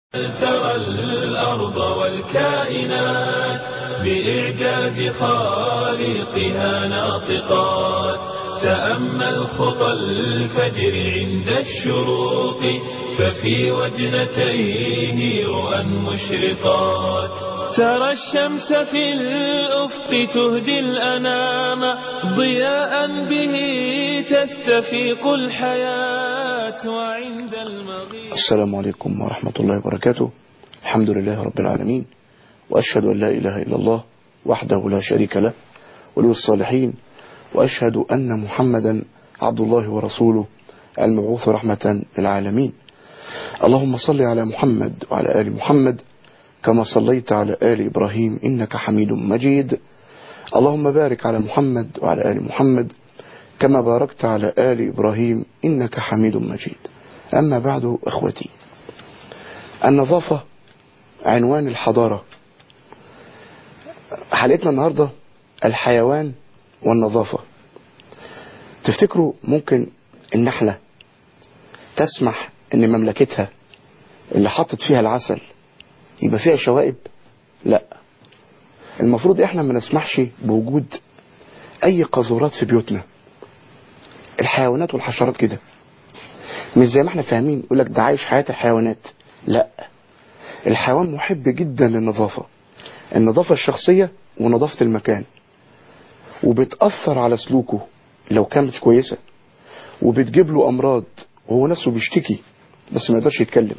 ترى الأرض والكائنات بإعجاز خالقها ناطقات تأمل خطى الفجر عند الشروق ففي وجنتيه رؤى مشرقات ترى الشمس في الأفق تهدي الأنام ضياء به تستفيق الحياة وعند المغيب السلام عليكم ورحمة الله وبركاته الحمد لله رب العالمين وأشهد أن لا إله إلا الله وحده لا شريك له ولي الصالحين وأشهد أن محمدا عبد الله ورسوله المبعوث رحمة للعالمين اللهم صل على محمد وعلى آل محمد كما صليت على آل إبراهيم إنك حميد مجيد اللهم بارك على محمد وعلى آل محمد كما باركت على آل إبراهيم إنك حميد مجيد أما بعد أخوتي النظافة عنوان الحضارة حلقتنا النهاردة الحيوان والنظافة تفتكروا ممكن النحلة تسمح ان مملكتها اللي حطت فيها العسل يبقى فيها شوائب لا المفروض احنا ما نسمحش بوجود اي قاذورات في بيوتنا الحيوانات والحشرات كده مش زي ما احنا فاهمين يقول لك ده عايش حياة الحيوانات لا الحيوان محب جدا للنظافة النظافة الشخصية ونظافة المكان وبتأثر على سلوكه لو كانت كويسة وبتجيب له أمراض وهو نفسه بيشتكي بس ما يقدرش يتكلم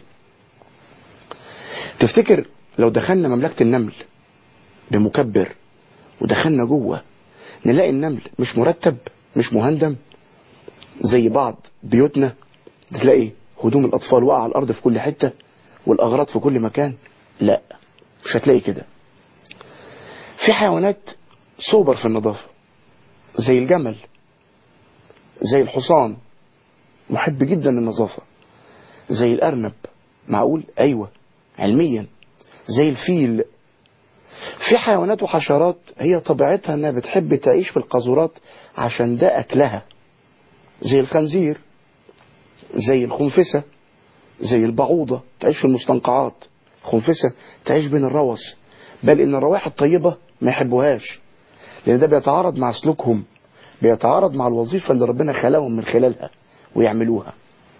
تفتكر لو دخلنا مملكة النمل بمكبر ودخلنا جوه نلاقي النمل مش مرتب مش مهندم زي بعض بيوتنا تلاقي هدوم الأطفال واقعة على الأرض في كل حتة والأغراض في كل مكان لا مش هتلاقي كده في حيوانات سوبر في النظافة زي الجمل زي الحصان محب جدا للنظافة زي الأرنب معقول أيوة علميا زي الفيل في حيوانات وحشرات هي طبيعتها انها بتحب تعيش في القاذورات عشان ده اكلها زي الخنزير زي الخنفسة زي البعوضة تعيش في المستنقعات خنفسة تعيش بين الروس بل ان الروائح الطيبة ما يحبوهاش لان ده بيتعارض مع سلوكهم بيتعارض مع الوظيفة اللي ربنا خلقهم من خلالها ويعملوها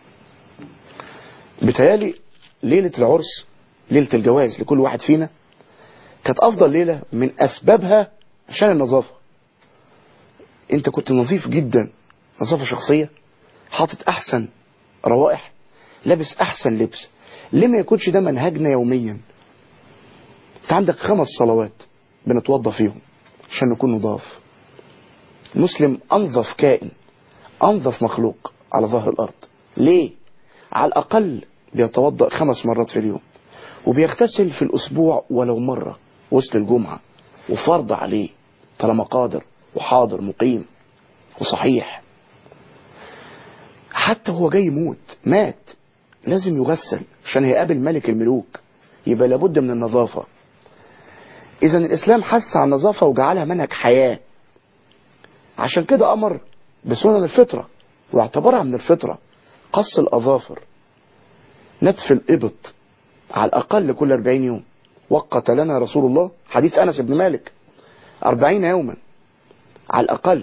بتهيالي ليلة العرس ليلة الجواز لكل واحد فينا كانت افضل ليلة من اسبابها عشان النظافة انت كنت نظيف جدا نظافة شخصية حاطط احسن روائح لابس احسن لبس ليه ما يكونش ده منهجنا يوميا انت عندك خمس صلوات بنتوضى فيهم عشان نكون نضاف مسلم انظف كائن انظف مخلوق على ظهر الارض ليه على الاقل بيتوضا خمس مرات في اليوم وبيغتسل في الاسبوع ولو مره وسط الجمعه وفرض عليه طالما قادر وحاضر مقيم وصحيح حتى هو جاي يموت مات لازم يغسل عشان هيقابل ملك الملوك يبقى لابد من النظافة اذا الاسلام حث على النظافة وجعلها منهج حياة عشان كده امر بسنن الفطرة واعتبرها من الفطرة قص الاظافر نتف الابط على الاقل كل 40 يوم وقت لنا رسول الله حديث انس بن مالك 40 يوما على الاقل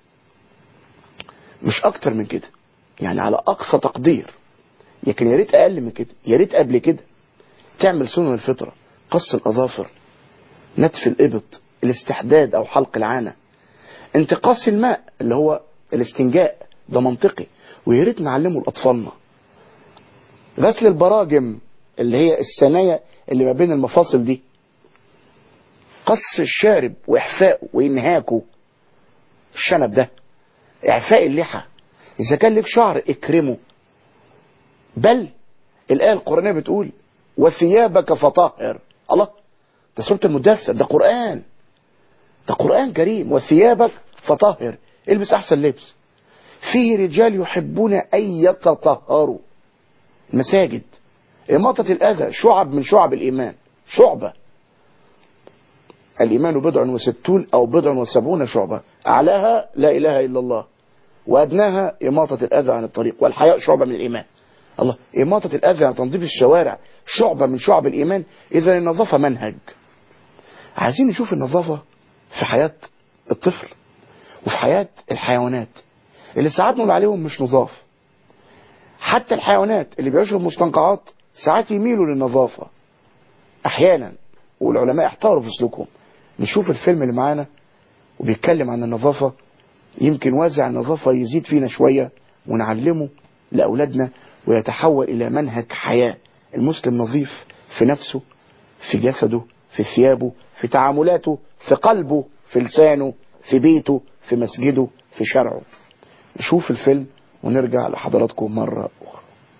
مش اكتر من كده يعني على اقصى تقدير لكن يا ريت اقل من كده يا ريت قبل كده تعمل سنن الفطره قص الاظافر نتف الابط الاستحداد او حلق العانه انتقاص الماء اللي هو الاستنجاء ده منطقي ويا ريت نعلمه لاطفالنا غسل البراجم اللي هي الثنايا اللي ما بين المفاصل دي قص الشارب واحفائه وانهاكه الشنب ده اعفاء اللحى اذا كان لك شعر اكرمه بل الآية القرآنية بتقول وثيابك فطهر الله ده سورة المدثر ده قرآن ده قرآن كريم وثيابك فطهر البس أحسن لبس فيه رجال يحبون أن يتطهروا المساجد إماطة الأذى شعب من شعب الإيمان شعبة الإيمان بضع وستون أو بضع وسبعون شعبة أعلاها لا إله إلا الله وأدناها إماطة الأذى عن الطريق والحياء شعبة من الإيمان الله إماطة الأذى تنظيف الشوارع شعبة من شعب الإيمان إذا النظافة منهج عايزين نشوف النظافة في حياة الطفل وفي حياة الحيوانات اللي ساعات نقول عليهم مش نظاف حتى الحيوانات اللي بيعيشوا في مستنقعات ساعات يميلوا للنظافة أحيانا والعلماء احتاروا في سلوكهم نشوف الفيلم اللي معانا وبيتكلم عن النظافة يمكن وازع النظافة يزيد فينا شوية ونعلمه لأولادنا ويتحول إلى منهج حياة المسلم نظيف في نفسه في جسده في ثيابه في تعاملاته في قلبه في لسانه في بيته في مسجده في شرعه نشوف الفيلم ونرجع لحضراتكم مرة أخرى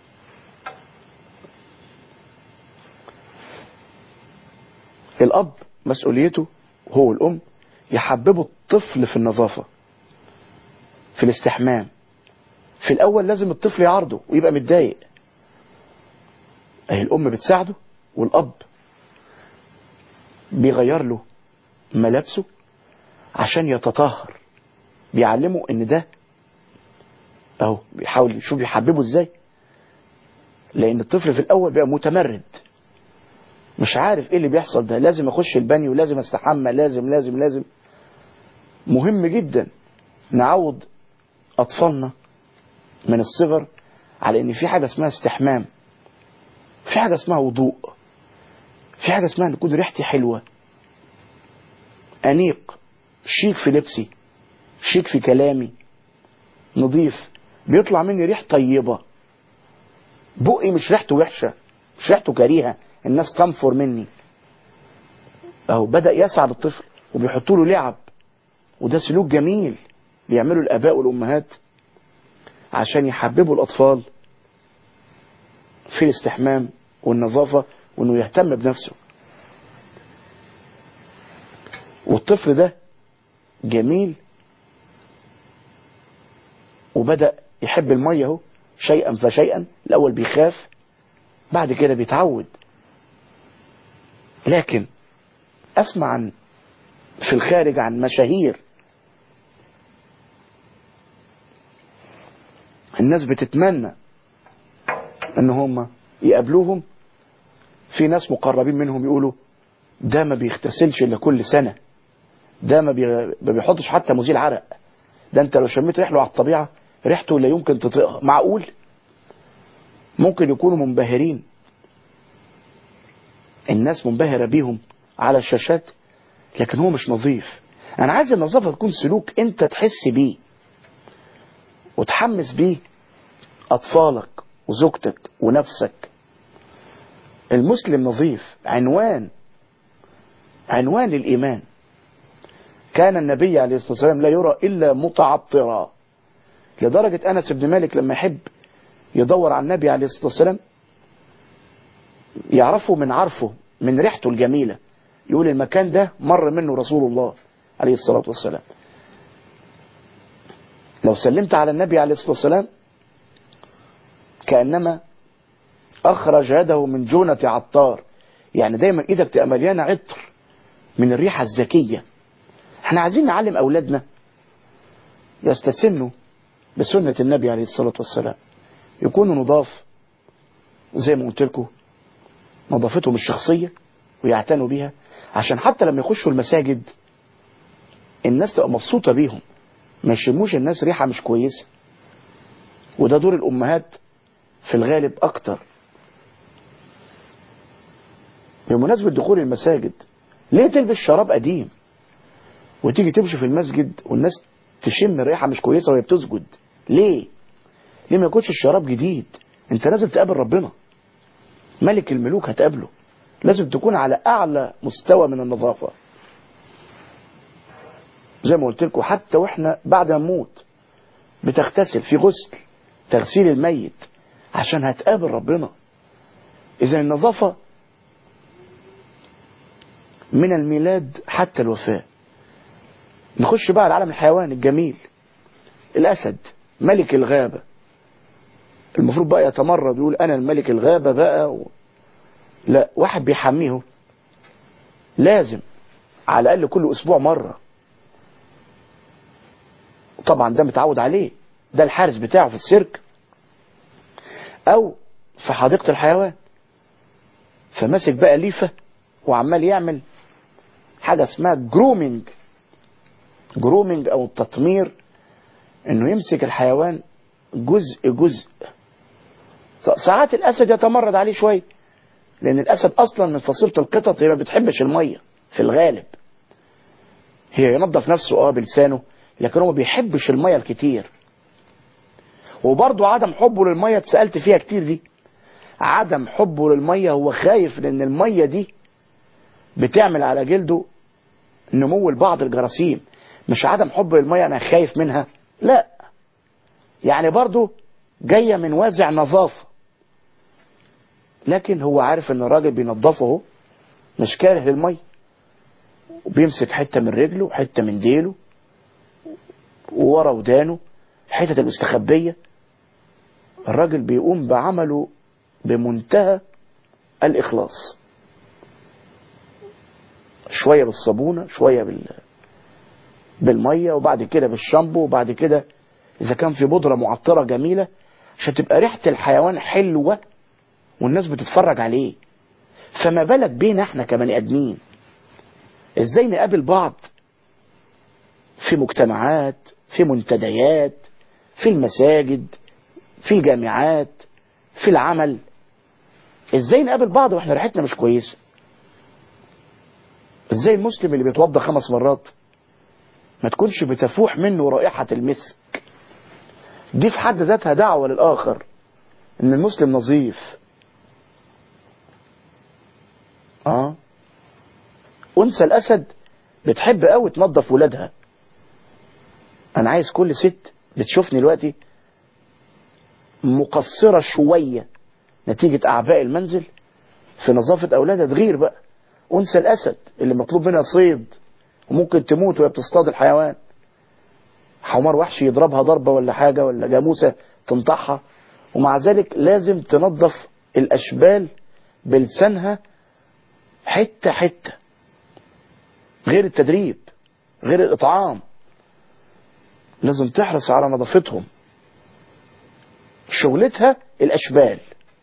الأب مسؤوليته هو الأم يحببوا الطفل في النظافة في الاستحمام في الأول لازم الطفل يعرضه ويبقى متضايق أهي الأم بتساعده والأب بيغير له ملابسه عشان يتطهر بيعلمه ان ده اهو بيحاول يشوف يحببه ازاي لان الطفل في الاول بيبقى متمرد مش عارف ايه اللي بيحصل ده لازم اخش البانيو لازم استحمى لازم لازم لازم مهم جدا نعود اطفالنا من الصغر على ان في حاجه اسمها استحمام في حاجه اسمها وضوء في حاجه اسمها ان تكون ريحتي حلوه انيق شيك في لبسي شيك في كلامي نظيف بيطلع مني ريح طيبة بقي مش ريحته وحشة مش ريحته كريهة الناس تنفر مني اهو بدأ يسعد الطفل وبيحطوا له لعب وده سلوك جميل بيعملوا الآباء والأمهات عشان يحببوا الأطفال في الاستحمام والنظافة وانه يهتم بنفسه والطفل ده جميل وبدأ يحب المية اهو شيئا فشيئا الأول بيخاف بعد كده بيتعود لكن أسمع عن في الخارج عن مشاهير الناس بتتمنى ان هم يقابلوهم في ناس مقربين منهم يقولوا ده ما بيغتسلش الا كل سنه ده ما ما بيحطش حتى مزيل عرق ده انت لو شميت ريحته على الطبيعه ريحته لا يمكن تطيقها معقول ممكن يكونوا منبهرين الناس منبهرة بيهم على الشاشات لكن هو مش نظيف انا عايز النظافة تكون سلوك انت تحس بيه وتحمس بيه اطفالك وزوجتك ونفسك المسلم نظيف عنوان عنوان للإيمان كان النبي عليه الصلاة والسلام لا يرى إلا متعطرا لدرجة أنس بن مالك لما يحب يدور على النبي عليه الصلاة والسلام يعرفه من عرفه من ريحته الجميلة يقول المكان ده مر منه رسول الله عليه الصلاة والسلام لو سلمت على النبي عليه الصلاة والسلام كأنما أخرج يده من جونة عطار يعني دايما إيدك تبقى مليانة عطر من الريحة الزكية احنا عايزين نعلم أولادنا يستسنوا بسنة النبي عليه الصلاة والسلام يكونوا نضاف زي ما قلت لكم نظافتهم الشخصية ويعتنوا بيها عشان حتى لما يخشوا المساجد الناس تبقى مبسوطة بيهم ما يشموش الناس ريحة مش كويسة وده دور الأمهات في الغالب أكتر بمناسبة دخول المساجد ليه تلبس شراب قديم وتيجي تمشي في المسجد والناس تشم ريحة مش كويسة وهي بتسجد ليه ليه ما يكونش الشراب جديد انت لازم تقابل ربنا ملك الملوك هتقابله لازم تكون على اعلى مستوى من النظافة زي ما قلت لكم حتى واحنا بعد ما نموت بتغتسل في غسل تغسيل الميت عشان هتقابل ربنا اذا النظافة من الميلاد حتى الوفاة نخش بقى على عالم الحيوان الجميل الأسد ملك الغابة المفروض بقى يتمرد ويقول أنا الملك الغابة بقى و... لا واحد بيحميه لازم على الأقل كل أسبوع مرة طبعا ده متعود عليه ده الحارس بتاعه في السيرك أو في حديقة الحيوان فماسك بقى ليفة وعمال يعمل حاجة اسمها جرومينج جرومينج او التطمير انه يمسك الحيوان جزء جزء ساعات الاسد يتمرد عليه شويه لان الاسد اصلا من فصيله القطط هي ما بتحبش الميه في الغالب هي ينظف نفسه اه بلسانه لكن هو ما بيحبش الميه الكتير وبرضه عدم حبه للميه اتسالت فيها كتير دي عدم حبه للميه هو خايف لان الميه دي بتعمل على جلده نمو لبعض الجراثيم مش عدم حب للميه انا خايف منها لا يعني برضه جايه من وازع نظافه لكن هو عارف ان الراجل بينظفه اهو مش كاره للميه وبيمسك حته من رجله حته من ديله وورا ودانه حتت المستخبيه الراجل بيقوم بعمله بمنتهى الاخلاص شويه بالصابونه شويه بال بالميه وبعد كده بالشامبو وبعد كده اذا كان في بودره معطره جميله عشان تبقى ريحه الحيوان حلوه والناس بتتفرج عليه فما بالك بينا احنا كبني ادمين ازاي نقابل بعض في مجتمعات في منتديات في المساجد في الجامعات في العمل ازاي نقابل بعض واحنا ريحتنا مش كويسه ازاي المسلم اللي بيتوضى خمس مرات ما تكونش بتفوح منه رائحة المسك دي في حد ذاتها دعوة للآخر ان المسلم نظيف اه انثى الاسد بتحب قوي تنظف ولادها انا عايز كل ست بتشوفني دلوقتي مقصرة شوية نتيجة اعباء المنزل في نظافة اولادها تغير بقى انثى الاسد اللي مطلوب منها صيد وممكن تموت وهي بتصطاد الحيوان حمار وحشي يضربها ضربة ولا حاجة ولا جاموسة تنطحها ومع ذلك لازم تنظف الأشبال بلسانها حتة حتة غير التدريب غير الإطعام لازم تحرص على نظافتهم شغلتها الأشبال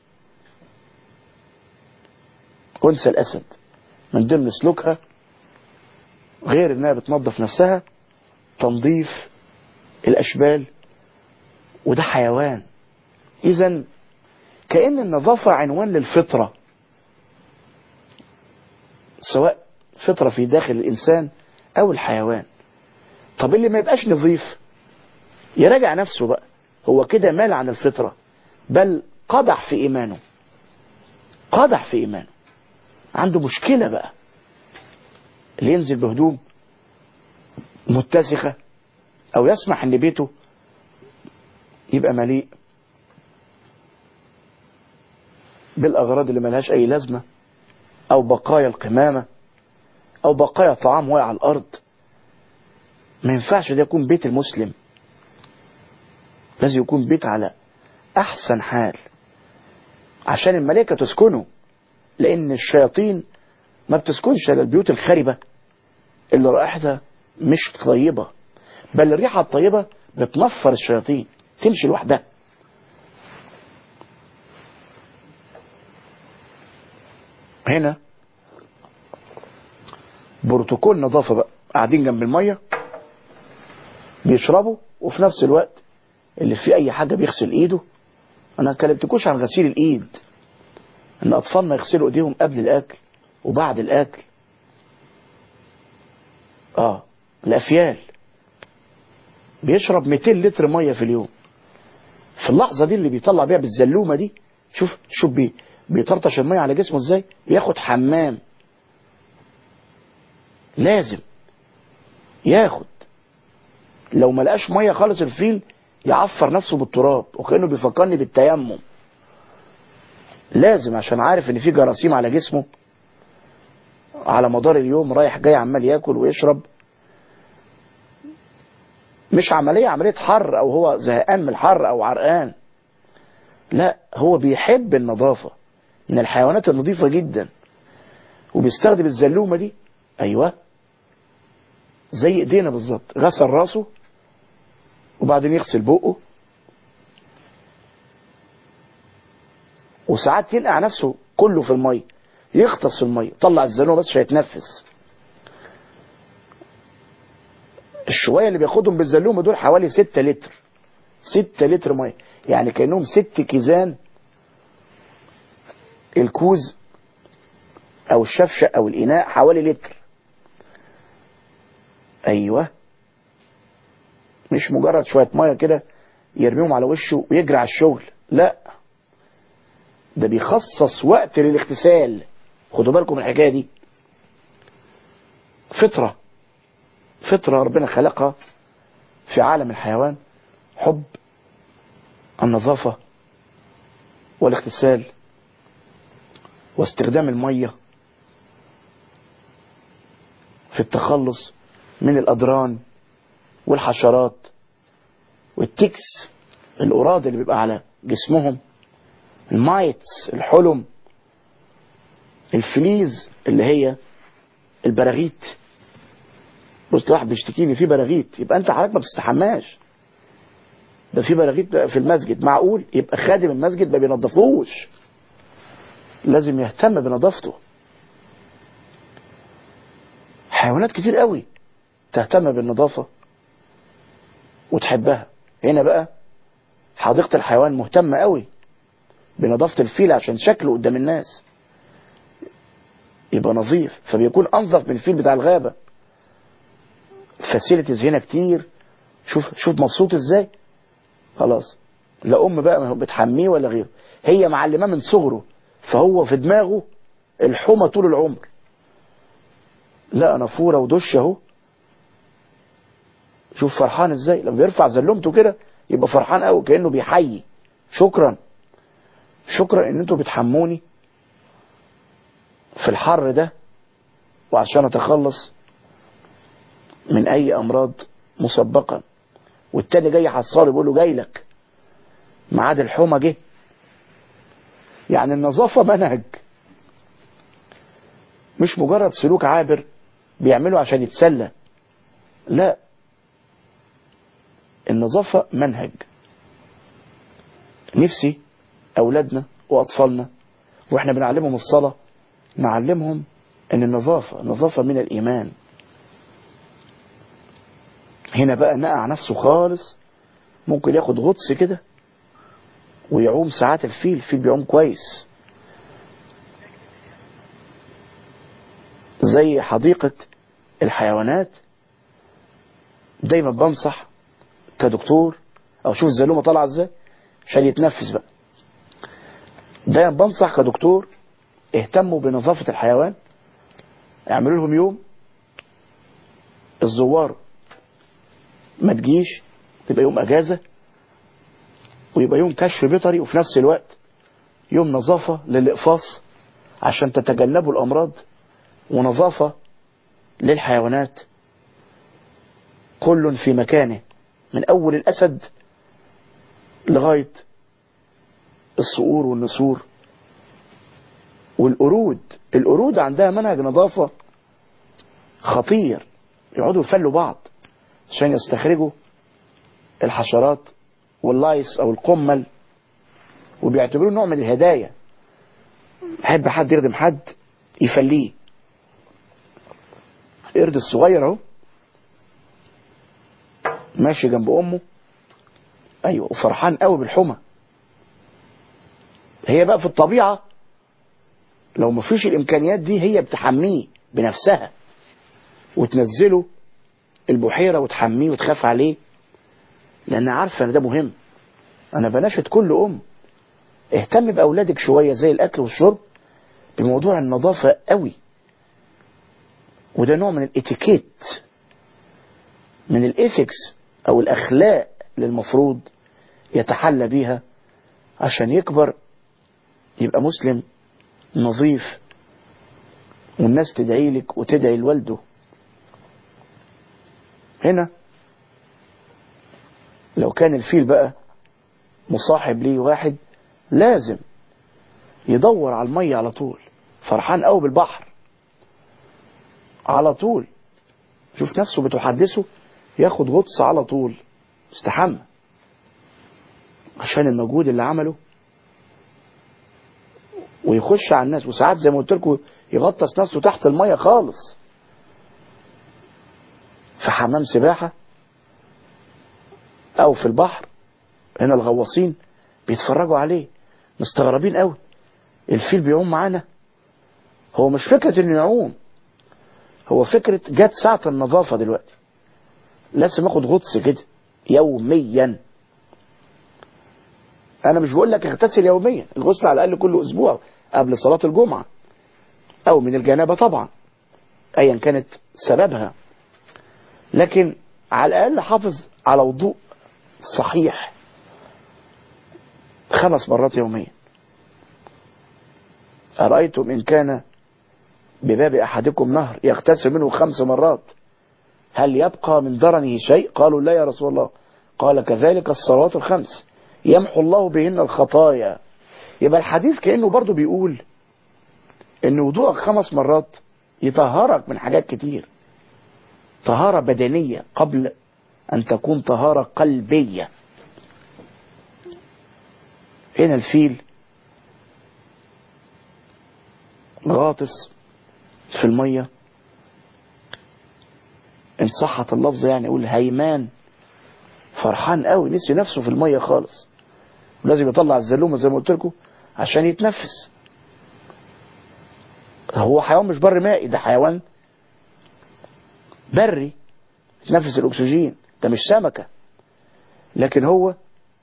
أنثى الأسد من ضمن سلوكها غير انها بتنظف نفسها تنظيف الاشبال وده حيوان اذا كأن النظافة عنوان للفطرة سواء فطرة في داخل الإنسان أو الحيوان طب اللي ما يبقاش نظيف يراجع نفسه بقى هو كده مال عن الفطرة بل قدح في إيمانه قدح في إيمانه عنده مشكلة بقى اللي ينزل بهدوم متسخة أو يسمح إن بيته يبقى مليء بالأغراض اللي ملهاش أي لازمة أو بقايا القمامة أو بقايا طعام واقع على الأرض ما ينفعش ده يكون بيت المسلم لازم يكون بيت على أحسن حال عشان الملائكة تسكنه لأن الشياطين ما بتسكنش على البيوت الخربة اللي رائحتها مش طيبة بل الريحة الطيبة بتنفر الشياطين تمشي لوحدها هنا بروتوكول نظافة بقى قاعدين جنب المية بيشربوا وفي نفس الوقت اللي فيه اي حاجة بيغسل ايده انا كلمتكوش عن غسيل الايد ان اطفالنا يغسلوا ايديهم قبل الاكل وبعد الاكل اه الافيال بيشرب 200 لتر ميه في اليوم في اللحظه دي اللي بيطلع بيها بالزلومه دي شوف شوف بي بيطرطش الميه على جسمه ازاي ياخد حمام لازم ياخد لو ما لقاش ميه خالص الفيل يعفر نفسه بالتراب وكانه بيفكرني بالتيمم لازم عشان عارف ان في جراثيم على جسمه على مدار اليوم رايح جاي عمال ياكل ويشرب مش عملية عملية حر او هو زهقان من الحر او عرقان لا هو بيحب النظافة من الحيوانات النظيفة جدا وبيستخدم الزلومة دي ايوه زي ايدينا بالظبط غسل راسه وبعدين يغسل بقه وساعات ينقع نفسه كله في الميه يغطس في الميه طلع الزنوه بس عشان يتنفس الشويه اللي بياخدهم بالزلومه دول حوالي 6 لتر 6 لتر ميه يعني كانهم ست كيزان الكوز او الشفشه او الاناء حوالي لتر ايوه مش مجرد شويه ميه كده يرميهم على وشه ويجري على الشغل لا ده بيخصص وقت للاغتسال خدوا بالكم من الحكايه دي فطره فطره ربنا خلقها في عالم الحيوان حب النظافه والاغتسال واستخدام الميه في التخلص من الأدران والحشرات والتكس الأوراد اللي بيبقى على جسمهم المايتس الحلم الفليز اللي هي البراغيث بص واحد بيشتكي لي في براغيث يبقى انت حضرتك ما بتستحماش ده في براغيث في المسجد معقول يبقى خادم المسجد ما بينظفوش لازم يهتم بنظافته حيوانات كتير قوي تهتم بالنظافة وتحبها هنا بقى حديقة الحيوان مهتمة قوي بنظافة الفيل عشان شكله قدام الناس يبقى نظيف فبيكون أنظف من الفيل بتاع الغابة فاسيلتيز هنا كتير شوف شوف مبسوط ازاي خلاص لا ام بقى بتحميه ولا غيره هي معلماه من صغره فهو في دماغه الحمى طول العمر لا نافوره ودش اهو شوف فرحان ازاي لما بيرفع زلمته كده يبقى فرحان قوي كانه بيحيي شكرا شكرا ان انتوا بتحموني في الحر ده وعشان اتخلص من اي امراض مسبقا والتاني جاي حصار بيقول له جاي لك ميعاد الحمى جه يعني النظافه منهج مش مجرد سلوك عابر بيعمله عشان يتسلى لا النظافة منهج نفسي أولادنا وأطفالنا وإحنا بنعلمهم الصلاة نعلمهم أن النظافة النظافة من الإيمان هنا بقى نقع نفسه خالص ممكن ياخد غطس كده ويعوم ساعات الفيل الفيل بيعوم كويس زي حديقة الحيوانات دايما بنصح كدكتور او شوف الزلومه طالعه ازاي عشان يتنفس بقى دايما بنصح كدكتور اهتموا بنظافه الحيوان اعملوا لهم يوم الزوار ما تجيش تبقى يوم اجازه ويبقى يوم كشف بيطري وفي نفس الوقت يوم نظافه للاقفاص عشان تتجنبوا الامراض ونظافه للحيوانات كل في مكانه من أول الأسد لغاية الصقور والنسور والقرود القرود عندها منهج نظافة خطير يقعدوا يفلوا بعض عشان يستخرجوا الحشرات واللايس أو القمل وبيعتبروه نوع من الهدايا يحب حد يخدم حد يفليه القرد الصغير اهو ماشي جنب امه ايوه وفرحان قوي بالحمى هي بقى في الطبيعه لو ما فيش الامكانيات دي هي بتحميه بنفسها وتنزله البحيره وتحميه وتخاف عليه لانها عارفه ان ده مهم انا بناشد كل ام اهتم باولادك شويه زي الاكل والشرب بموضوع النظافه قوي وده نوع من الاتيكيت من الايثكس او الاخلاق اللي المفروض يتحلى بيها عشان يكبر يبقى مسلم نظيف والناس تدعي لك وتدعي لوالده هنا لو كان الفيل بقى مصاحب ليه واحد لازم يدور على المية على طول فرحان قوي بالبحر على طول شوف نفسه بتحدثه ياخد غطس على طول استحمى عشان المجهود اللي عمله ويخش على الناس وساعات زي ما قلت لكم يغطس نفسه تحت المية خالص في حمام سباحة او في البحر هنا الغواصين بيتفرجوا عليه مستغربين قوي الفيل بيعوم معانا هو مش فكرة انه يعوم هو فكرة جت ساعة النظافة دلوقتي لازم اخد غطس كده يوميا انا مش بقول لك اغتسل يوميا الغسل على الاقل كل اسبوع قبل صلاة الجمعة او من الجنابة طبعا ايا كانت سببها لكن على الاقل حافظ على وضوء صحيح خمس مرات يوميا أرأيتم إن كان بباب أحدكم نهر يغتسل منه خمس مرات هل يبقى من درنه شيء قالوا لا يا رسول الله قال كذلك الصلوات الخمس يمحو الله بهن الخطايا يبقى الحديث كأنه برضو بيقول ان وضوءك خمس مرات يطهرك من حاجات كتير طهارة بدنية قبل أن تكون طهارة قلبية هنا الفيل غاطس في المية إن صحت اللفظ يعني يقول هيمان فرحان قوي نسي نفسه في المية خالص ولازم يطلع الزلومة زي ما قلت لكم عشان يتنفس هو حيوان مش بر مائي ده حيوان بري يتنفس الأكسجين ده مش سمكة لكن هو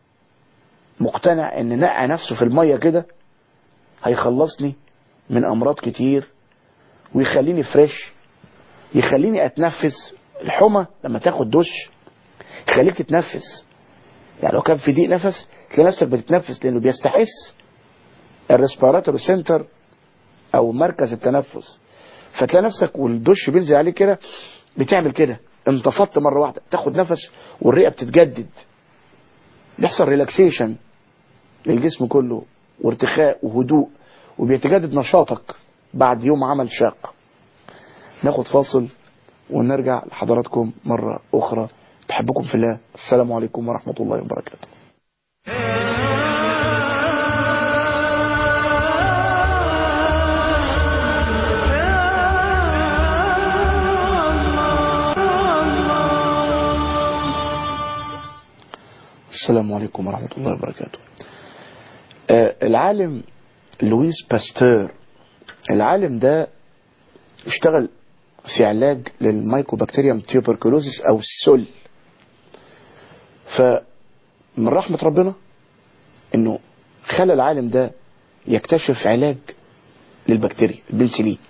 مقتنع ان نقع نفسه في المية كده هيخلصني من امراض كتير ويخليني فريش يخليني اتنفس الحمى لما تاخد دش يخليك تتنفس يعني لو كان في ضيق نفس تلاقي نفسك بتتنفس لانه بيستحس الريسبيراتوري سنتر او مركز التنفس فتلاقي نفسك والدش بينزل عليك كده بتعمل كده انتفضت مرة واحدة تاخد نفس والرئة بتتجدد بيحصل ريلاكسيشن للجسم كله وارتخاء وهدوء وبيتجدد نشاطك بعد يوم عمل شاق ناخد فاصل ونرجع لحضراتكم مرة أخرى بحبكم في الله السلام عليكم ورحمة الله وبركاته السلام عليكم ورحمة الله وبركاته آه العالم لويس باستور العالم ده اشتغل في علاج للمايكوبكتيريوم تيوبركلوزيس او السل فمن رحمة ربنا انه خلى العالم ده يكتشف علاج للبكتيريا البنسلين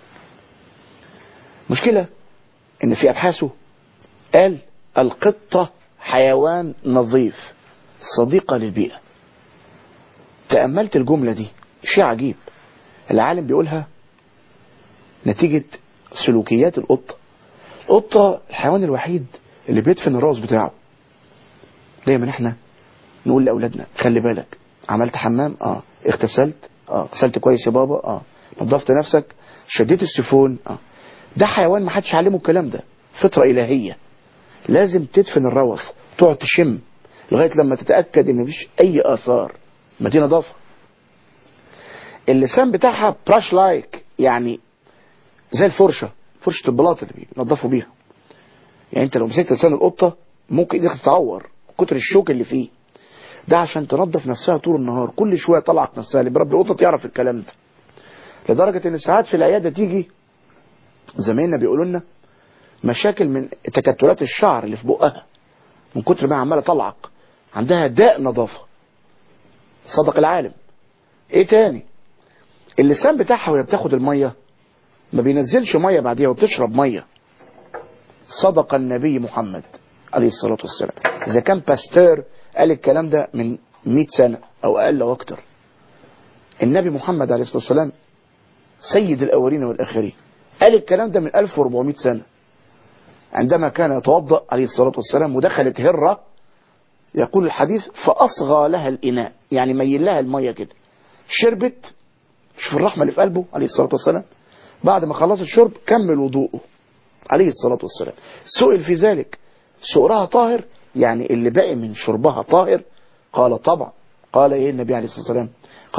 مشكلة ان في ابحاثه قال القطة حيوان نظيف صديقة للبيئة تأملت الجملة دي شيء عجيب العالم بيقولها نتيجة سلوكيات القطة القطة الحيوان الوحيد اللي بيدفن الراس بتاعه دايما احنا نقول لأولادنا خلي بالك عملت حمام اه اغتسلت اه غسلت كويس يا بابا اه نظفت نفسك شديت السيفون اه ده حيوان ما حدش علمه الكلام ده فطرة إلهية لازم تدفن الروث تقعد تشم لغاية لما تتأكد ان مفيش اي اثار ما دي نظافة اللسان بتاعها براش لايك يعني زي الفرشة فرشة البلاط اللي بينضفوا بيها يعني انت لو مسكت لسان القطة ممكن ايدك تتعور كتر الشوك اللي فيه ده عشان تنظف نفسها طول النهار كل شوية طلعت نفسها اللي بربي قطة يعرف الكلام ده لدرجة ان ساعات في العيادة تيجي زمايلنا بيقولوا لنا مشاكل من تكتلات الشعر اللي في بقها من كتر ما عماله تلعق عندها داء نظافة صدق العالم ايه تاني اللسان بتاعها وهي بتاخد المية ما بينزلش مية بعديها وبتشرب مية صدق النبي محمد عليه الصلاة والسلام اذا كان باستور قال الكلام ده من 100 سنة او اقل او اكتر النبي محمد عليه الصلاة والسلام سيد الاولين والاخرين قال الكلام ده من 1400 سنة عندما كان يتوضأ عليه الصلاة والسلام ودخلت هرة يقول الحديث فأصغى لها الإناء يعني ميل لها المية كده شربت شوف الرحمة اللي في قلبه عليه الصلاة والسلام بعد ما خلص الشرب كمل وضوءه عليه الصلاة والسلام سئل في ذلك سؤرها طاهر يعني اللي باقي من شربها طاهر قال طبعا قال ايه النبي عليه الصلاة والسلام قال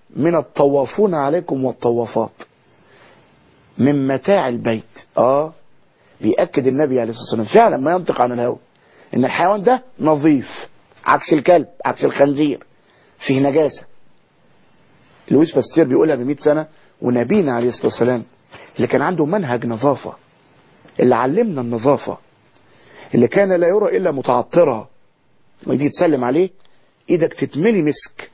من الطوافون عليكم والطوافات من متاع البيت اه بيأكد النبي عليه الصلاة والسلام فعلا ما ينطق عن الهوى ان الحيوان ده نظيف عكس الكلب عكس الخنزير فيه نجاسة لويس باستير بيقولها ب سنة ونبينا عليه الصلاة والسلام اللي كان عنده منهج نظافة اللي علمنا النظافة اللي كان لا يرى إلا متعطرة ويجي تسلم عليه ايدك تتملي مسك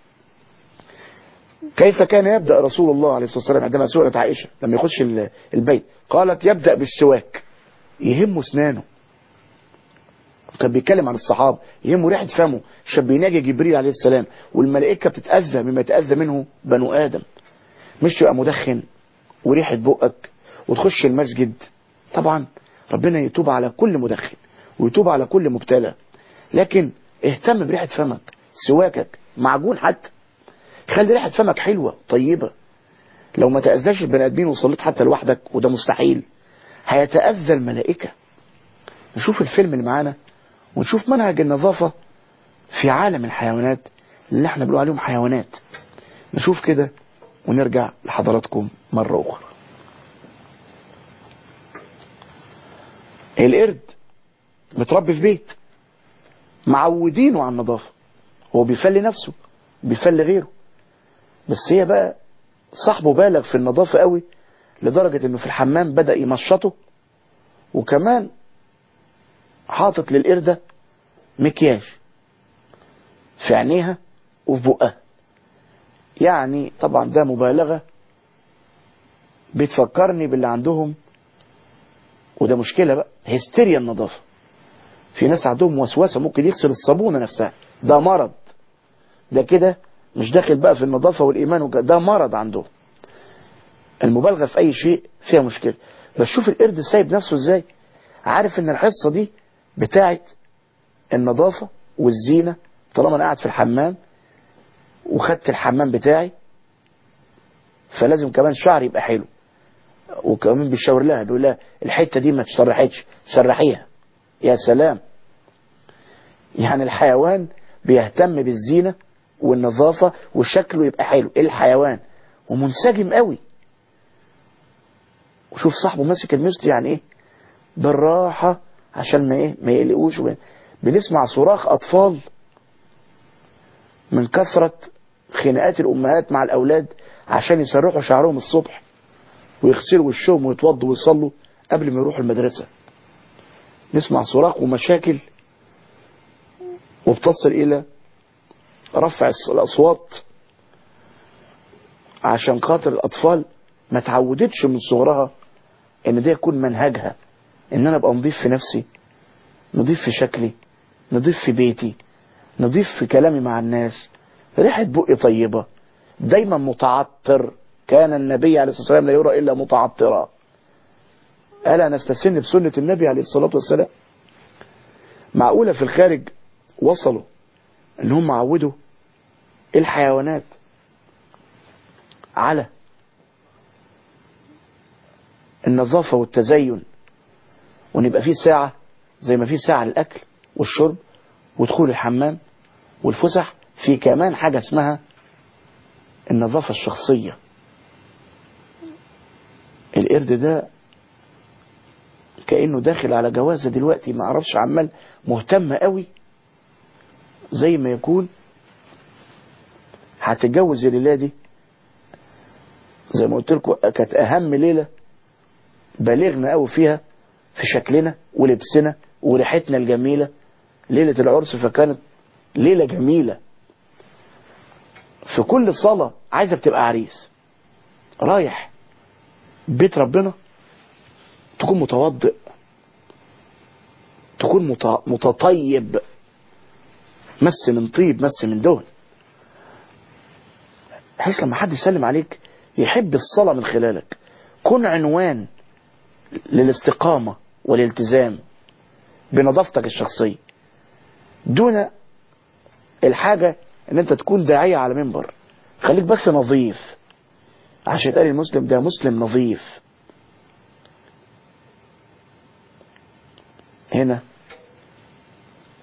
كيف كان يبدأ رسول الله عليه الصلاة والسلام عندما سئلت عائشة لما يخش البيت قالت يبدأ بالسواك يهمه اسنانه كان بيتكلم عن الصحابة يهمه ريحة فمه شاب بيناجي جبريل عليه السلام والملائكة بتتأذى مما يتأذى منه بنو آدم مش تبقى مدخن وريحة بقك وتخش المسجد طبعا ربنا يتوب على كل مدخن ويتوب على كل مبتلى لكن اهتم بريحة فمك سواكك معجون حتى خلي ريحة فمك حلوة طيبة لو ما تأذاش البني آدمين وصليت حتى لوحدك وده مستحيل هيتأذى الملائكة نشوف الفيلم اللي معانا ونشوف منهج النظافة في عالم الحيوانات اللي احنا بنقول عليهم حيوانات نشوف كده ونرجع لحضراتكم مرة أخرى القرد متربي في بيت معودينه على النظافة هو بيفلي نفسه بيفلي غيره بس هي بقى صاحبه بالغ في النظافة قوي لدرجة انه في الحمام بدأ يمشطه وكمان حاطط للقردة مكياج في عينيها وفي بقها يعني طبعا ده مبالغة بتفكرني باللي عندهم وده مشكلة بقى هستيريا النظافة في ناس عندهم وسوسة ممكن يغسل الصابونة نفسها ده مرض ده كده مش داخل بقى في النظافة والإيمان وكده ده مرض عندهم المبالغة في أي شيء فيها مشكلة بس شوف القرد سايب نفسه ازاي عارف ان الحصة دي بتاعت النظافة والزينة طالما انا قاعد في الحمام وخدت الحمام بتاعي فلازم كمان شعري يبقى حلو وكمان بيشاور لها بيقول لها الحتة دي ما تشرحتش سرحيها يا سلام يعني الحيوان بيهتم بالزينة والنظافة وشكله يبقى حلو الحيوان ومنسجم قوي وشوف صاحبه ماسك المست يعني ايه بالراحة عشان ما ايه ما يقلقوش بنسمع صراخ اطفال من كثرة خناقات الامهات مع الاولاد عشان يسرحوا شعرهم الصبح ويغسلوا وشهم ويتوضوا ويصلوا قبل ما يروحوا المدرسة نسمع صراخ ومشاكل وبتصل الى رفع الاصوات عشان خاطر الاطفال ما تعودتش من صغرها ان ده يكون منهجها ان انا ابقى نضيف في نفسي نضيف في شكلي نضيف في بيتي نضيف في كلامي مع الناس ريحة بقي طيبة دايما متعطر كان النبي عليه الصلاة والسلام لا يرى إلا متعطرا ألا نستسن بسنة النبي عليه الصلاة والسلام معقولة في الخارج وصلوا ان هم عودوا الحيوانات على النظافة والتزين وان يبقى فيه ساعة زي ما فيه ساعة للأكل والشرب ودخول الحمام والفسح في كمان حاجة اسمها النظافة الشخصية القرد ده كأنه داخل على جوازة دلوقتي ما اعرفش عمال مهتم قوي زي ما يكون هتتجوز الليلة دي زي ما قلت لكم كانت أهم ليلة بالغنا قوي فيها في شكلنا ولبسنا وريحتنا الجميلة ليلة العرس فكانت ليلة جميلة في كل صلاة عايزك تبقى عريس رايح بيت ربنا تكون متوضئ تكون متطيب مس من طيب مس من دهن بحيث لما حد يسلم عليك يحب الصلاة من خلالك كن عنوان للاستقامة والالتزام بنظافتك الشخصية دون الحاجة ان انت تكون داعية على منبر خليك بس نظيف عشان يتقال المسلم ده مسلم نظيف هنا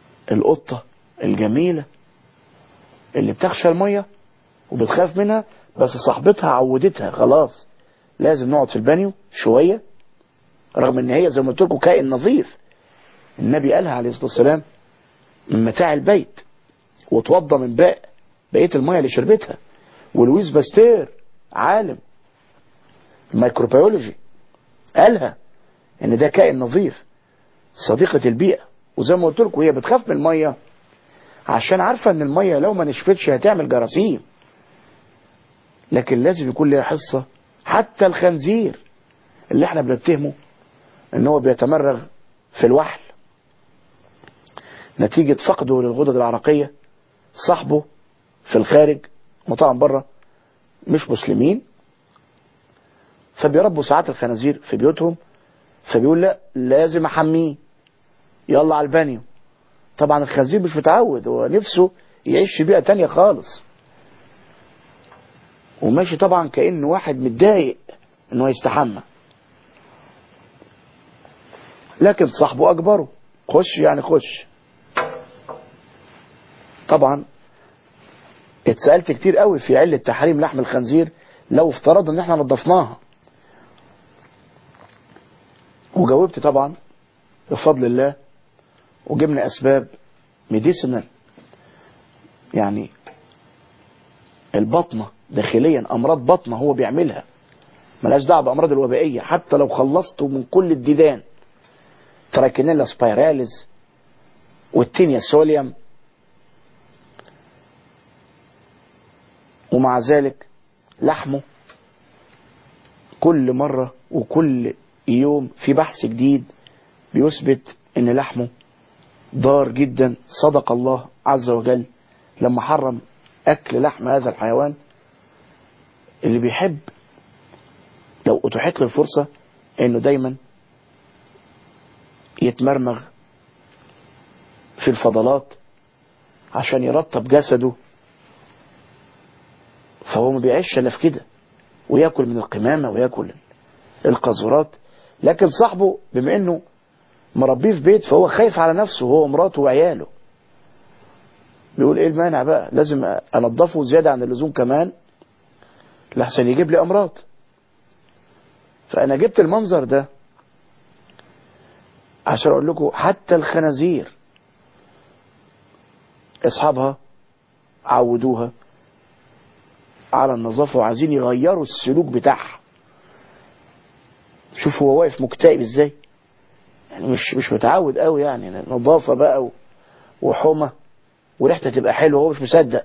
القطة الجميلة اللي بتخشى المية وبتخاف منها بس صاحبتها عودتها خلاص لازم نقعد في البانيو شوية رغم ان هي زي ما قلت لكم كائن نظيف النبي قالها عليه الصلاة والسلام من متاع البيت وتوضى من باء بقية المية اللي شربتها ولويس باستير عالم الميكروبيولوجي قالها ان ده كائن نظيف صديقة البيئة وزي ما قلت لكم هي بتخاف من المية عشان عارفة ان المية لو ما نشفتش هتعمل جراثيم لكن لازم يكون لها حصة حتى الخنزير اللي احنا بنتهمه ان هو بيتمرغ في الوحل نتيجة فقده للغدد العرقية صاحبه في الخارج وطبعا بره مش مسلمين فبيربوا ساعات الخنازير في بيوتهم فبيقول لا لازم احميه يلا على البانيو طبعا الخنزير مش متعود هو نفسه يعيش في بيئة تانية خالص وماشي طبعا كأنه واحد متضايق انه يستحمى لكن صاحبه اجبره خش يعني خش طبعا اتسألت كتير قوي في علة تحريم لحم الخنزير لو افترضنا ان احنا نضفناها وجاوبت طبعا بفضل الله وجبنا اسباب ميديسينال يعني البطنة داخليا امراض بطنة هو بيعملها ملاش دعوه بامراض الوبائيه حتى لو خلصته من كل الديدان تراكينيلا سبايراليز والتينيا سوليوم ومع ذلك لحمه كل مرة وكل يوم في بحث جديد بيثبت ان لحمه ضار جدا صدق الله عز وجل لما حرم اكل لحم هذا الحيوان اللي بيحب لو اتيحت له الفرصة انه دايما يتمرمغ في الفضلات عشان يرطب جسده فهو ما بيعيش الا في كده وياكل من القمامة وياكل القاذورات لكن صاحبه بما انه مربيه في بيت فهو خايف على نفسه هو ومراته وعياله بيقول ايه المانع بقى لازم انضفه زيادة عن اللزوم كمان لحسن يجيب لي امراض فانا جبت المنظر ده عشان اقول لكم حتى الخنازير اصحابها عودوها على النظافة وعايزين يغيروا السلوك بتاعها شوف هو واقف مكتئب ازاي يعني مش مش متعود قوي يعني نظافة بقى وحمى وريحته تبقى حلوه هو مش مصدق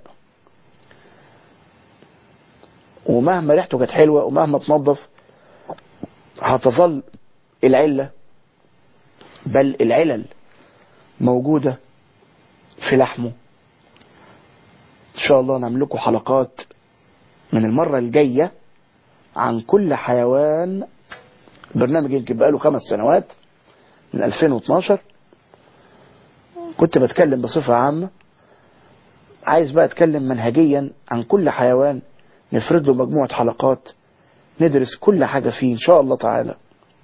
ومهما ريحته كانت حلوه ومهما تنظف هتظل العله بل العلل موجوده في لحمه ان شاء الله نعمل لكم حلقات من المره الجايه عن كل حيوان برنامج يمكن بقاله خمس سنوات من 2012 كنت بتكلم بصفة عامة عايز بقى اتكلم منهجيا عن كل حيوان نفرد له مجموعة حلقات ندرس كل حاجة فيه ان شاء الله تعالى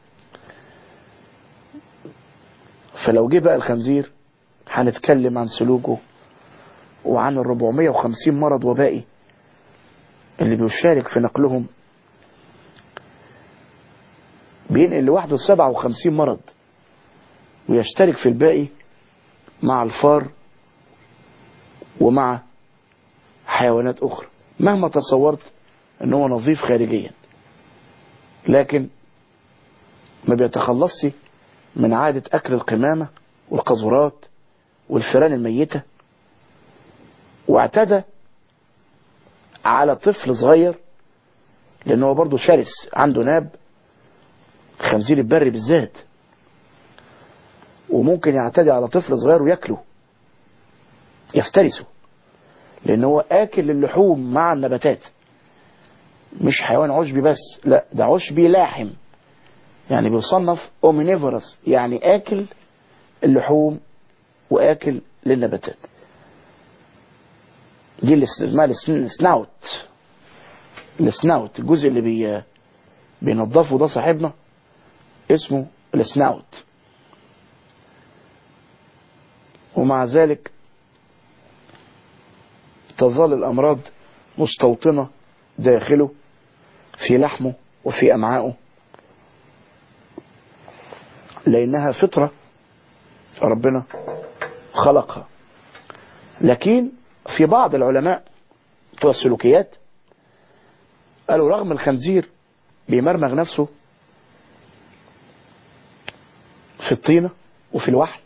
فلو جه بقى الخنزير هنتكلم عن سلوكه وعن ال 450 مرض وبائي اللي بيشارك في نقلهم بينقل لوحده 57 مرض ويشترك في الباقي مع الفار ومع حيوانات أخرى مهما تصورت ان هو نظيف خارجيا لكن ما بيتخلصش من عادة أكل القمامة والقذورات والفيران الميتة واعتدى على طفل صغير لأنه هو برضه شرس عنده ناب خنزير البري بالذات وممكن يعتدي على طفل صغير وياكله يفترسه لان هو اكل اللحوم مع النباتات مش حيوان عشبي بس لا ده عشبي لاحم يعني بيصنف اومينيفورس يعني اكل اللحوم واكل للنباتات دي اللي اسمها السناوت السناوت الجزء اللي بي بينضفه ده صاحبنا اسمه السناوت ومع ذلك تظل الأمراض مستوطنة داخله في لحمه وفي أمعائه لأنها فطرة ربنا خلقها لكن في بعض العلماء بتوع السلوكيات قالوا رغم الخنزير بيمرمغ نفسه في الطينة وفي الوحل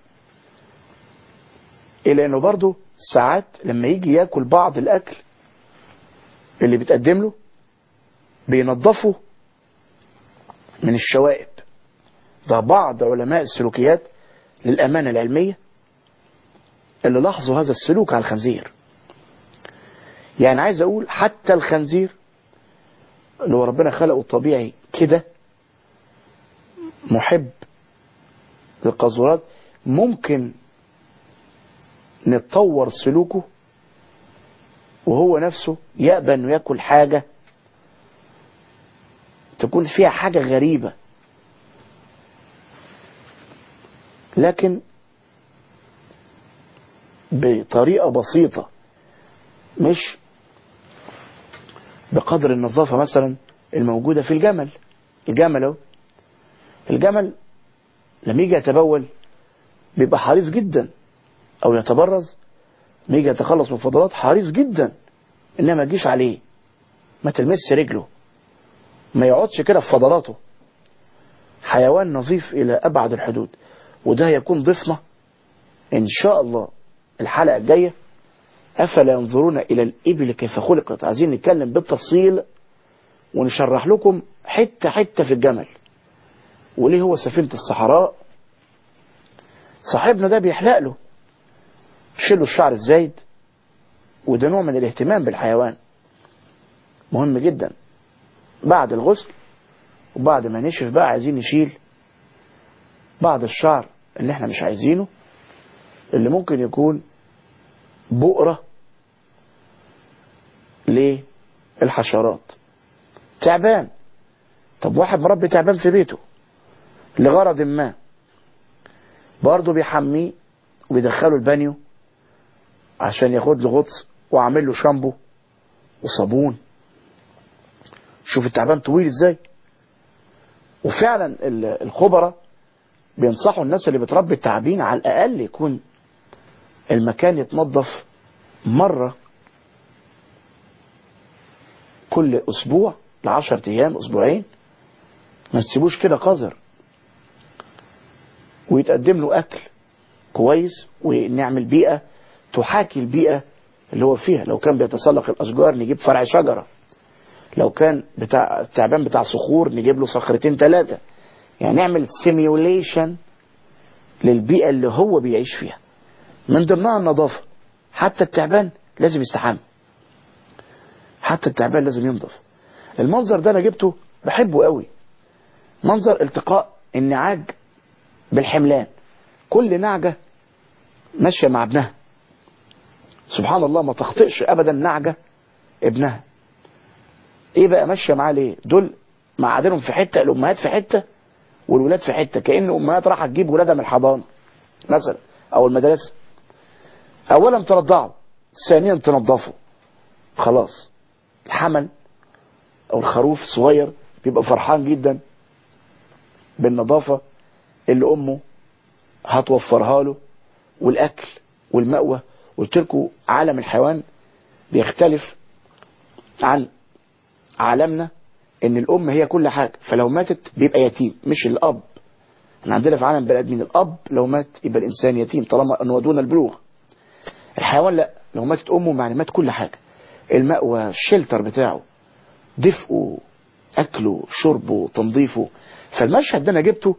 إلا أنه برضه ساعات لما يجي ياكل بعض الأكل اللي بتقدم له بينظفه من الشوائب ده بعض علماء السلوكيات للأمانة العلمية اللي لاحظوا هذا السلوك على الخنزير يعني عايز أقول حتى الخنزير اللي هو ربنا خلقه الطبيعي كده محب للقاذورات ممكن نتطور سلوكه وهو نفسه يقبل انه ياكل حاجة تكون فيها حاجة غريبة لكن بطريقة بسيطة مش بقدر النظافة مثلا الموجودة في الجمل الجمل اهو الجمل لما يجي يتبول بيبقى حريص جدا او يتبرز لما يجي يتخلص من الفضلات حريص جدا انها ما تجيش عليه ما تلمسش رجله ما يقعدش كده في فضلاته حيوان نظيف الى ابعد الحدود وده هيكون ضيفنا ان شاء الله الحلقة الجاية افلا ينظرون الى الابل كيف خلقت عايزين نتكلم بالتفصيل ونشرح لكم حتة حتة في الجمل وليه هو سفينة الصحراء صاحبنا ده بيحلق له شيله الشعر الزايد وده نوع من الاهتمام بالحيوان مهم جدا بعد الغسل وبعد ما نشف بقى عايزين نشيل بعض الشعر اللي احنا مش عايزينه اللي ممكن يكون بؤرة للحشرات تعبان طب واحد مربي تعبان في بيته لغرض ما برضه بيحميه وبيدخله البانيو عشان ياخد له غطس وعامل له شامبو وصابون شوف التعبان طويل ازاي وفعلا الخبراء بينصحوا الناس اللي بتربي التعابين على الاقل يكون المكان يتنظف مرة كل اسبوع لعشر ايام اسبوعين ما تسيبوش كده قذر ويتقدم له اكل كويس ونعمل بيئة تحاكي البيئة اللي هو فيها لو كان بيتسلق الاشجار نجيب فرع شجرة لو كان بتاع التعبان بتاع صخور نجيب له صخرتين ثلاثة يعني نعمل سيميوليشن للبيئة اللي هو بيعيش فيها من ضمنها النظافة حتى التعبان لازم يستحمى حتى التعبان لازم ينظف المنظر ده انا جبته بحبه قوي منظر التقاء النعاج بالحملان كل نعجة ماشية مع ابنها سبحان الله ما تخطئش ابدا نعجة ابنها ايه بقى ماشية معاه ليه دول معادنهم في حتة الامهات في حتة والولاد في حتة كأن امهات راح تجيب ولادها من الحضانة مثلا او المدرسة اولا ترضعه ثانيا تنظفه خلاص الحمل او الخروف الصغير بيبقى فرحان جدا بالنظافة اللي امه هتوفرها له والاكل والمأوى قلت لكم عالم الحيوان بيختلف عن عالمنا ان الام هي كل حاجة فلو ماتت بيبقى يتيم مش الاب احنا عندنا في عالم بني ادمين الاب لو مات يبقى الانسان يتيم طالما انه دون البلوغ الحيوان لا لو ماتت امه يعني مات كل حاجة المأوى الشلتر بتاعه دفئه اكله شربه تنظيفه فالمشهد ده انا جبته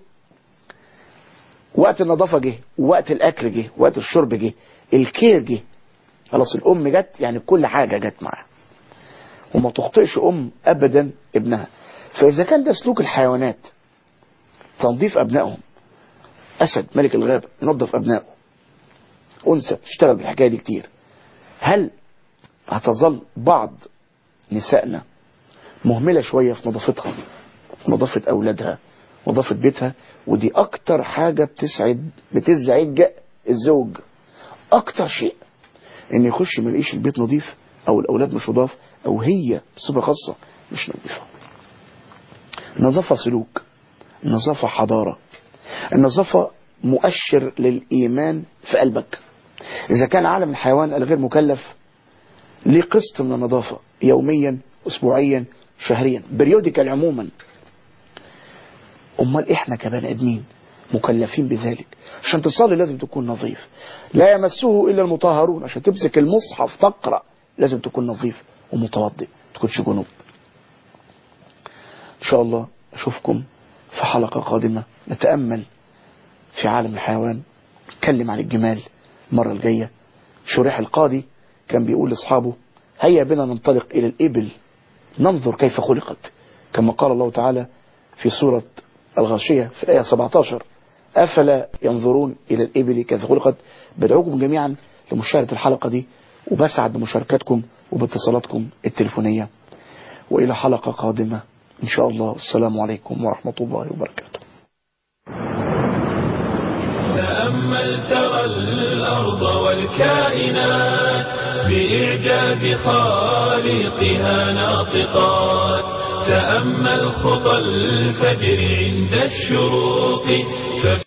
وقت النظافة جه وقت الاكل جه وقت الشرب جه الكير جه خلاص الام جت يعني كل حاجة جت معاها وما تخطئش ام ابدا ابنها فاذا كان ده سلوك الحيوانات تنظيف ابنائهم اسد ملك الغابة ينظف ابنائه انثى تشتغل بالحكاية دي كتير هل هتظل بعض نسائنا مهملة شوية في نظافتها نظافة أولادها نظافة بيتها ودي أكتر حاجة بتسعد بتزعج الزوج أكتر شيء إن يخش ما يلاقيش البيت نظيف أو الأولاد مش نضاف أو هي بصفة خاصة مش نظيفة النظافة سلوك النظافة حضارة النظافة مؤشر للإيمان في قلبك إذا كان عالم الحيوان الغير مكلف ليه قسط من النظافة يوميا أسبوعيا شهريا بريوديكال عموما أمال إحنا كبني آدمين مكلفين بذلك عشان تصلي لازم تكون نظيف لا يمسه إلا المطهرون عشان تمسك المصحف تقرأ لازم تكون نظيف ومتوضئ ما تكونش جنوب إن شاء الله أشوفكم في حلقة قادمة نتأمل في عالم الحيوان نتكلم عن الجمال المرة الجاية شريح القاضي كان بيقول لأصحابه هيا بنا ننطلق إلى الإبل ننظر كيف خلقت كما قال الله تعالى في سورة الغاشية في الآية 17 أفلا ينظرون إلى الإبل كيف خلقت بدعوكم جميعا لمشاهدة الحلقة دي وبسعد بمشاركاتكم وباتصالاتكم التليفونية وإلى حلقة قادمة إن شاء الله السلام عليكم ورحمة الله وبركاته تأمل ترى الأرض والكائنات بإعجاز خالقها ناطقات تأمل خطى الفجر عند الشروق